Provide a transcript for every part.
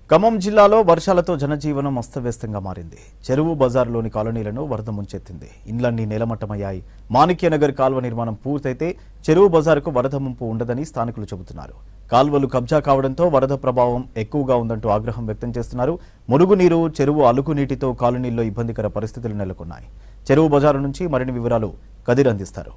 ఖమ్మం జిల్లాలో వర్షాలతో జనజీవనం అస్తవ్యస్తంగా మారింది చెరువు బజార్లోని కాలనీలను వరద ముంచెత్తింది ఇండ్లన్నీ నేలమట్టమయ్యాయి మాణిక్యనగర్ కాల్వ నిర్మాణం పూర్తయితే చెరువు బజారుకు వరద ముంపు ఉండదని స్థానికులు చెబుతున్నారు కాల్వలు కబ్జా కావడంతో వరద ప్రభావం ఎక్కువగా ఉందంటూ ఆగ్రహం వ్యక్తం చేస్తున్నారు మురుగునీరు చెరువు అలుకు నీటితో కాలనీల్లో ఇబ్బందికర పరిస్థితులు నెలకొన్నాయి చెరువు బజారు నుంచి మరిన్ని వివరాలు కదిర్ అందిస్తారు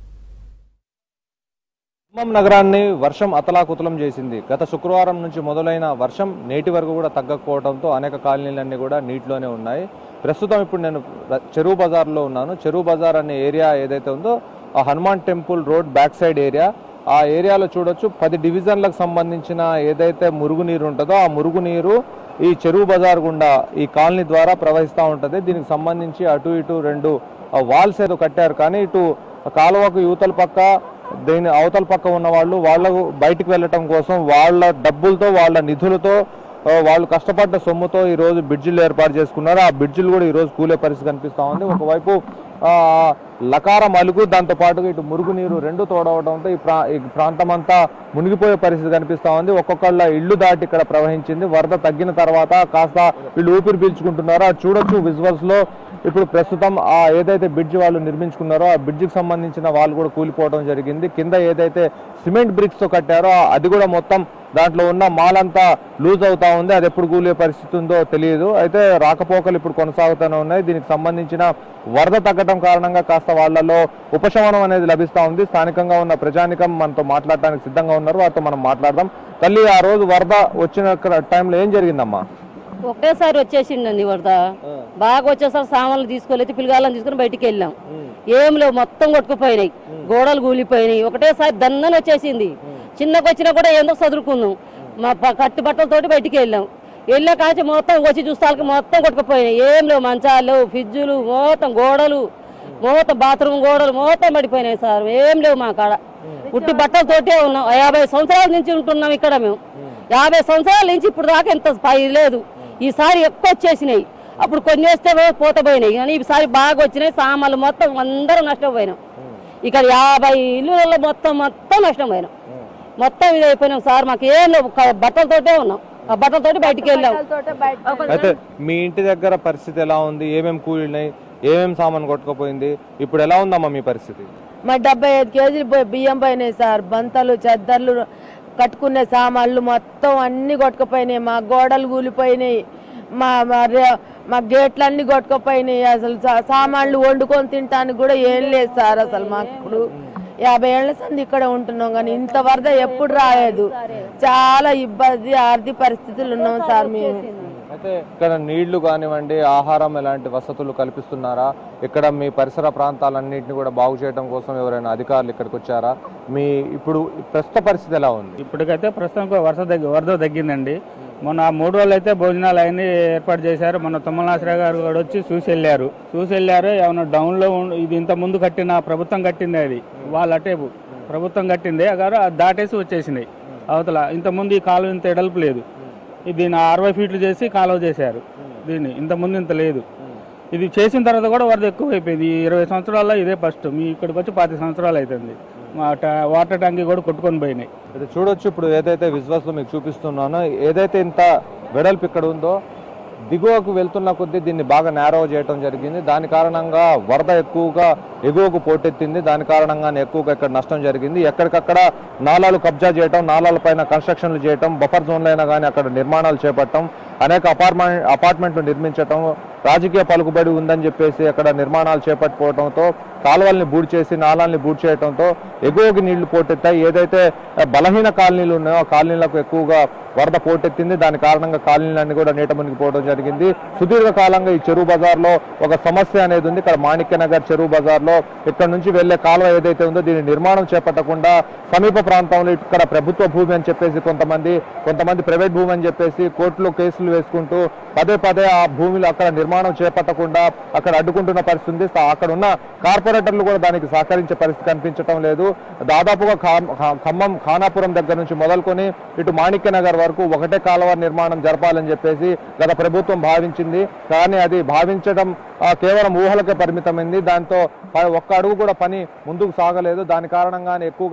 ఖమ్మం నగరాన్ని వర్షం అతలాకుతలం చేసింది గత శుక్రవారం నుంచి మొదలైన వర్షం నేటి వరకు కూడా తగ్గకపోవడంతో అనేక కాలనీలన్నీ కూడా నీటిలోనే ఉన్నాయి ప్రస్తుతం ఇప్పుడు నేను ర- చెరువు బజార్లో ఉన్నాను చెరువు బజార్ అనే ఏరియా ఏదైతే ఉందో ఆ Hanuman temple road back side area ఆ ఏరియాలో చూడొచ్చు పది డివిజన్లకు సంబంధించిన ఏదైతే మురుగునీరు ఉంటుందో ఆ మురుగునీరు ఈ చెరువు బజార్ గుండా ఈ కాలనీ ద్వారా ప్రవహిస్తూ ఉంటుంది దీనికి సంబంధించి అటు ఇటు రెండు వాల్స్ ఏదో కట్టారు కానీ ఇటు కాలువకు యువతల పక్క దీని అవతల పక్క ఉన్న వాళ్ళు వాళ్ళకు బయటికి వెళ్ళటం కోసం వాళ్ళ డబ్బులతో వాళ్ళ నిధులతో ఆ, వాళ్ళు కష్టపడ్డ సొమ్ముతో ఈ రోజు బ్రిడ్జిలు ఏర్పాటు చేసుకున్నారు ఆ బ్రిడ్జిలు కూడా ఈ రోజు కూలే పరిస్థితి కనిపిస్తా ఉంది ఒకవైపు ఆ, లకారం అలుగు దాంతో పాటుగా ఇటు మురుగునీరు రెండు తోడవడంతో ఈ ప్రా ఈ ప్రాంతం అంతా మునిగిపోయే పరిస్థితి కనిపిస్తా ఉంది ఒక్కొక్కళ్ళ ఇల్లు దాటి ఇక్కడ ప్రవహించింది వరద తగ్గిన తర్వాత కాస్త వీళ్ళు ఊపిరి పీల్చుకుంటున్నారో అది చూడొచ్చు విజువల్స్ లో ఇప్పుడు ప్రస్తుతం ఆ ఏదైతే బ్రిడ్జ్ వాళ్ళు నిర్మించుకున్నారో ఆ బ్రిడ్జికి సంబంధించిన వాళ్ళు కూడా కూలిపోవడం జరిగింది కింద ఏదైతే సిమెంట్ బ్రిక్స్ తో కట్టారో అది కూడా మొత్తం దాంట్లో ఉన్న మాల్ అంతా లూజ్ అవుతా ఉంది అది ఎప్పుడు కూలే పరిస్థితి ఉందో తెలియదు అయితే రాకపోకలు ఇప్పుడు కొనసాగుతూనే ఉన్నాయి దీనికి సంబంధించిన వరద తగ్గడం కారణంగా కాస్త వాళ్ళలో ఉపశమనం అనేది లభిస్తా ఉంది స్థానికంగా ఉన్న ప్రజానికం మనతో మాట్లాడటానికి సిద్ధంగా ఉన్నారు వారితో మనం మాట్లాడదాం తల్లి ఆ రోజు వరద వచ్చిన టైంలో ఏం జరిగిందమ్మా ఒకటేసారి వచ్చేసిండండి వరద బాగా వచ్చేసరికి సామాన్లు తీసుకోలేదు పిల్లగాళ్ళని తీసుకుని బయటికి వెళ్ళాం ఏం లేవు మొత్తం కొట్టుకుపోయినాయి గోడలు కూలిపోయినాయి ఒకటేసారి దన్నని వచ్చేసింది చిన్నకు వచ్చినా కూడా ఎందుకు చదువుకున్నాం మా ప- కట్టి బట్టలతోటి బయటికి వెళ్ళాం వెళ్ళే కాంచి మొత్తం వచ్చి చూస్తానికి మొత్తం కొట్టుకుపోయినాయి ఏం లేవు మంచాలు లేవు ఫ్రిడ్జులు మొత్తం గోడలు మొత్తం బాత్రూమ్ గోడలు మొత్తం పడిపోయినాయి సార్ ఏం లేవు మా కాడ ఉట్టి బట్టలతోటే ఉన్నాం యాభై సంవత్సరాల నుంచి ఉంటున్నాం ఇక్కడ మేము యాభై సంవత్సరాల నుంచి ఇప్పుడు దాకా ఎంత పై లేదు ఈసారి ఎక్కువ వచ్చేసినాయి అప్పుడు కొన్ని వేస్తే పోత పోయినాయి కానీ ఈసారి బాగా వచ్చినాయి సామాన్లు మొత్తం అందరం నష్టపోయినాం ఇక్కడ యాభై ఇల్లులలో మొత్తం మొత్తం నష్టపోయినాం మొత్తం ఇది అయిపోయినాం సార్ మాకు ఏం లేవు క- బట్టలతోటే ఉన్నాం ఆ బట్టలతోటి బయటికి వెళ్ళాం అయితే మీ ఇంటి దగ్గర పరిస్థితి ఎలా ఉంది ఏమేమి కూలినాయి ఏమేమి సామాన్ కొట్టుకుపోయింది ఇప్పుడు ఎలా ఉందమ్మా మీ పరిస్థితి మా డెబ్బై ఐదు కేజీలు బి- బియ్యం పోయినాయి సార్ బంతలు చెద్దర్లు కట్టుకునే సామాన్లు మొత్తం అన్ని కొట్టుకుపోయినాయి మా గోడలు కూలిపోయినాయి మా మా రే- మా గేట్లు అన్ని కొట్టుకుపోయినాయి అసలు సా- సామాన్లు వండుకొని తినటానికి కూడా ఏం లేదు సార్ అసలు మాకు ఇప్పుడు యాభై ఏళ్ల సంది ఇక్కడ ఉంటున్నాం కానీ ఇంత వరద ఎప్పుడు రాలేదు చాలా ఇబ్బంది ఆర్థిక పరిస్థితులు ఉన్నాం సార్ మేము అయితే ఇక్కడ నీళ్లు కానివ్వండి ఆహారం ఎలాంటి వసతులు కల్పిస్తున్నారా ఇక్కడ మీ పరిసర ప్రాంతాలన్నింటినీ కూడా బాగు చేయడం కోసం ఎవరైనా అధికారులు ఇక్కడికి వచ్చారా మీ ఇప్పుడు ప్రస్తుత పరిస్థితి ఎలా ఉంది ఇప్పటికైతే ప్రస్తుతం వర్ష తగ్గి వరద తగ్గిందండి మొన్న ఆ మూడు రోజులు అయితే భోజనాలు అవన్నీ ఏర్పాటు చేశారు మొన్న తుమ్మలనాశ్ర గారు కూడా వచ్చి చూసి వెళ్ళారు చూసి వెళ్ళారు ఏమన్నా డౌన్లో ఉండి ఇది ఇంత ముందు కట్టిన ప్రభుత్వం కట్టింది అది వాళ్ళ అటేపు ప్రభుత్వం కట్టింది అగారు అది దాటేసి వచ్చేసినాయి అవతల ఇంత ముందు ఈ కాలువ ఇంత ఎడల్పు లేదు ఇది దీన్ని అరవై ఫీట్లు చేసి కాలువ చేశారు దీన్ని ఇంత ముందు ఇంత లేదు ఇది చేసిన తర్వాత కూడా వరద ఎక్కువ అయిపోయింది ఈ ఇరవై సంవత్సరాల్లో ఇదే ఫస్ట్ మీ ఇక్కడికి వచ్చి పాతి సంవత్సరాలు అవుతుంది మా టా- వాటర్ ట్యాంక్ కూడా కొట్టుకొని పోయినాయి ఇది చూడొచ్చు ఇప్పుడు ఏదైతే విజువల్స్ లో మీకు చూపిస్తున్నానో ఏదైతే ఇంత వెడల్పు ఇక్కడ ఉందో దిగువకు వెళ్తున్న కొద్దీ దీన్ని బాగా నేరో చేయడం జరిగింది దాని కారణంగా వరద ఎక్కువగా ఎగువకు పోటెత్తింది దాని కారణంగానే ఎక్కువగా ఇక్కడ నష్టం జరిగింది ఎక్కడికక్కడ నాలాలు కబ్జా చేయటం నాలాల పైన కన్స్ట్రక్షన్లు చేయటం బఫర్ జోన్లు అయినా కానీ అక్కడ నిర్మాణాలు చేపట్టడం అనేక అపార్ట్మెంట్ అపార్ట్మెంట్లు నిర్మించటం రాజకీయ పలుకుబడి ఉందని చెప్పేసి అక్కడ నిర్మాణాలు చేపట్టుకోవడంతో కాలువల్ని బూడ్ చేసి నాలాల్ని బూడ్ చేయడంతో ఎగువకి నీళ్లు పోటెత్తాయి ఏదైతే ఆ, బలహీన కాలనీలు ఉన్నాయో ఆ కాలనీలకు ఎక్కువగా వరద పోటెత్తింది దాని కారణంగా కాలనీలన్నీ కూడా నీట మునిగిపోవడం జరిగింది సుదీర్ఘ కాలంగా ఈ చెరువు బజార్లో ఒక సమస్య అనేది ఉంది ఇక్కడ మాణిక్య నగర్ చెరువు బజార్లో ఇక్కడ నుంచి వెళ్లే కాలువ ఏదైతే ఉందో దీని నిర్మాణం చేపట్టకుండా సమీప ప్రాంతంలో ఇక్కడ ప్రభుత్వ భూమి అని చెప్పేసి కొంతమంది కొంతమంది ప్రైవేట్ భూమి అని చెప్పేసి కోర్టులో కేసులు వేసుకుంటూ పదే పదే ఆ భూమిలో అక్కడ నిర్మాణం చేపట్టకుండా అక్కడ అడ్డుకుంటున్న పరిస్థితి ఉంది సా- అక్కడ ఉన్న కార్పొరేటర్లు కూడా దానికి సహకరించే పరిస్థితి కనిపించడం లేదు దాదాపుగా ఖా- ఖా- ఖమ్మం ఖానాపురం దగ్గర నుంచి మొదలుకొని ఇటు మాణిక్య నగర్ వరకు ఒకటే కాలువ నిర్మాణం జరపాలని చెప్పేసి గత ప్రభుత్వం భావించింది కానీ అది భావించడం ఆ, కేవలం ఊహలకే పరిమితమైంది దాంతో ప- ఒక్క అడుగు కూడా పని ముందుకు సాగలేదు దాని కారణంగానే ఎక్కువగా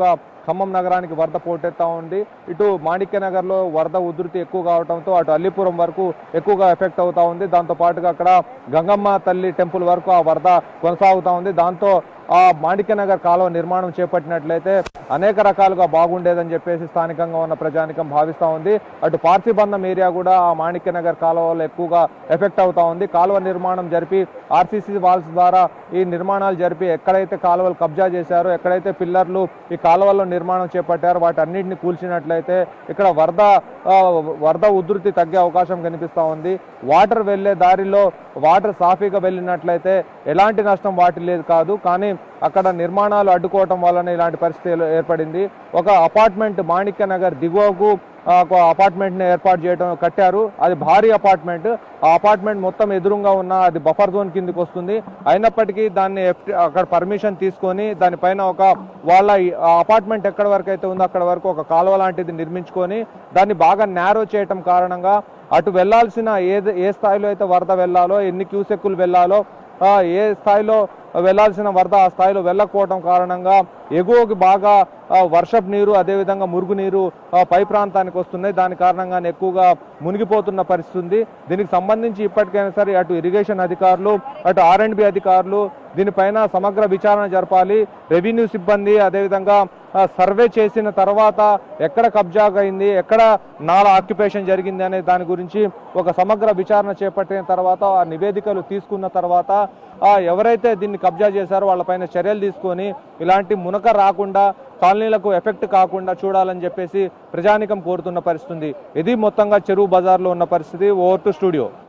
ఖమ్మం నగరానికి వరద పోటెత్తా ఉంది ఇటు మాణిక్య నగర్లో వరద ఉధృతి ఎక్కువ కావడంతో అటు అల్లిపురం వరకు ఎక్కువగా ఎఫెక్ట్ అవుతా ఉంది దాంతో పాటుగా అక్కడ గంగమ్మ తల్లి టెంపుల్ వరకు ఆ వరద కొనసాగుతా ఉంది దాంతో ఆ మాణిక్య నగర్ కాలువ నిర్మాణం చేపట్టినట్లయితే అనేక రకాలుగా బాగుండేదని చెప్పేసి స్థానికంగా ఉన్న ప్రజానికం భావిస్తా ఉంది అటు పార్సీబంధం ఏరియా కూడా ఆ మాణిక్య నగర్ కాలువలో ఎక్కువగా ఎఫెక్ట్ అవుతా ఉంది కాలువ నిర్మాణం జరిపి ఆర్సీసీ వాల్స్ ద్వారా ఈ నిర్మాణాలు జరిపి ఎక్కడైతే కాలువలు కబ్జా చేశారో ఎక్కడైతే పిల్లర్లు ఈ కాలువల్లో నిర్మాణం చేపట్టారో వాటి అన్నింటిని కూల్చినట్లయితే ఇక్కడ వరద ఆ, వరద ఉధృతి తగ్గే అవకాశం కనిపిస్తా ఉంది వాటర్ వెళ్లే దారిలో వాటర్ సాఫీగా వెళ్ళినట్లయితే ఎలాంటి నష్టం వాటి లేదు కాదు కానీ అక్కడ నిర్మాణాలు అడ్డుకోవటం వలన ఇలాంటి పరిస్థితి ఏర్పడింది ఒక అపార్ట్మెంట్ మాణిక్య నగర్ దిగువకు ఆ, ఒక అపార్ట్మెంట్ ని ఏర్పాటు చేయడం కట్టారు అది భారీ అపార్ట్మెంట్ ఆ అపార్ట్మెంట్ మొత్తం ఎదురుగా ఉన్న అది బఫర్ జోన్ కిందకి వస్తుంది అయినప్పటికీ దాన్ని ఎఫ్- అక్కడ పర్మిషన్ తీసుకొని దానిపైన ఒక వాళ్ళ ఈ- ఆ అపార్ట్మెంట్ ఎక్కడ వరకు అయితే ఉందో అక్కడ వరకు ఒక కాలువ లాంటిది నిర్మించుకొని దాన్ని బాగా నేరో చేయటం కారణంగా అటు వెళ్లాల్సిన ఏ ఏ స్థాయిలో అయితే వరద వెళ్ళాలో ఎన్ని క్యూసెక్కులు వెళ్ళాలో ఆ, ఏ స్థాయిలో వెళ్లాల్సిన వరద ఆ స్థాయిలో వెళ్ళకపోవడం కారణంగా ఎగువకి బాగా ఆ, వర్షపు నీరు అదేవిధంగా మురుగు నీరు ఆ, పై ప్రాంతానికి వస్తున్నాయి దాని కారణంగానే ఎక్కువగా మునిగిపోతున్న పరిస్థితి ఉంది దీనికి సంబంధించి ఇప్పటికైనా సరే అటు ఇరిగేషన్ అధికారులు అటు ఆర్ అండ్ బి అధికారులు దీనిపైన సమగ్ర విచారణ జరపాలి రెవెన్యూ సిబ్బంది అదేవిధంగా ఆ, సర్వే చేసిన తర్వాత ఎక్కడ కబ్జా అయింది ఎక్కడ నాల ఆక్యుపేషన్ జరిగింది అనే దాని గురించి ఒక సమగ్ర విచారణ చేపట్టిన తర్వాత ఆ నివేదికలు తీసుకున్న తర్వాత ఆ, ఎవరైతే దీన్ని కబ్జా చేశారో వాళ్ళపైన చర్యలు తీసుకొని ఇలాంటి మునక రాకుండా కాలనీలకు ఎఫెక్ట్ కాకుండా చూడాలని చెప్పేసి ప్రజానికం కోరుతున్న పరిస్థితి ఉంది ఇది మొత్తంగా చెరువు బజార్లో ఉన్న పరిస్థితి ఓవర్ టు స్టూడియో